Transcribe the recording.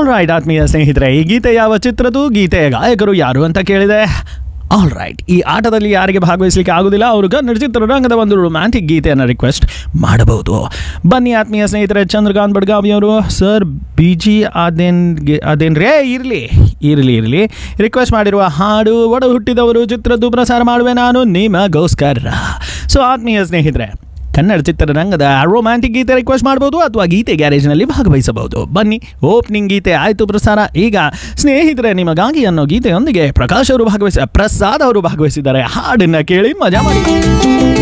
all right ಆತ್ಮೀಯ ಸ್ನೇಹಿತರೆ ಈ ಗೀತೆ ಯಾವ ಚಿತ್ರದ್ದು ಗೀತೆಯ ಗಾಯಕರು ಯಾರು ಅಂತ ಕೇಳಿದೆ ಆಲ್ ರೈಟ್ ಈ ಆಟದಲ್ಲಿ ಯಾರಿಗೆ ಭಾಗವಹಿಸಲಿಕ್ಕೆ ಆಗುದಿಲ್ಲ ಅವರು ಕನ್ನಡ ಚಿತ್ರರಂಗದ ಒಂದು ರೊಮ್ಯಾಂಟಿಕ್ ಗೀತೆಯನ್ನು ರಿಕ್ವೆಸ್ಟ್ ಮಾಡಬಹುದು ಬನ್ನಿ ಆತ್ಮೀಯ ಸ್ನೇಹಿತರೆ ಚಂದ್ರಕಾಂತ್ ಬಡ್ಗಾವಿ ಅವರು ಸರ್ ಬಿ ಜಿ ಅದೇನ್ ಅದೇನ್ ರೇ ಇರಲಿ ಇರಲಿ ಇರಲಿ ರಿಕ್ವೆಸ್ಟ್ ಮಾಡಿರುವ ಹಾಡು ಒಡ ಹುಟ್ಟಿದವರು ಚಿತ್ರದ್ದು ಪ್ರಸಾರ ಮಾಡುವೆ ನಾನು ನಿಮಗೋಸ್ಕರ ಸೊ ಆತ್ಮೀಯ ಸ್ನೇಹಿತರೆ ಕನ್ನಡ ಚಿತ್ರರಂಗದ ರೊಮ್ಯಾಂಟಿಕ್ ಗೀತೆ ರಿಕ್ವೆಸ್ಟ್ ಮಾಡ್ಬೋದು ಅಥವಾ ಗೀತೆ ಗ್ಯಾರೇಜ್ನಲ್ಲಿ ಭಾಗವಹಿಸಬಹುದು ಬನ್ನಿ ಓಪನಿಂಗ್ ಗೀತೆ ಆಯಿತು ಪ್ರಸಾರ ಈಗ ಸ್ನೇಹಿತರೆ ನಿಮಗಾಗಿ ಅನ್ನೋ ಗೀತೆಯೊಂದಿಗೆ ಪ್ರಕಾಶ್ ಅವರು ಭಾಗವಹಿಸ ಪ್ರಸಾದ್ ಅವರು ಭಾಗವಹಿಸಿದ್ದಾರೆ ಹಾಡನ್ನ ಕೇಳಿ ಮಜಾ ಮಾಡಿ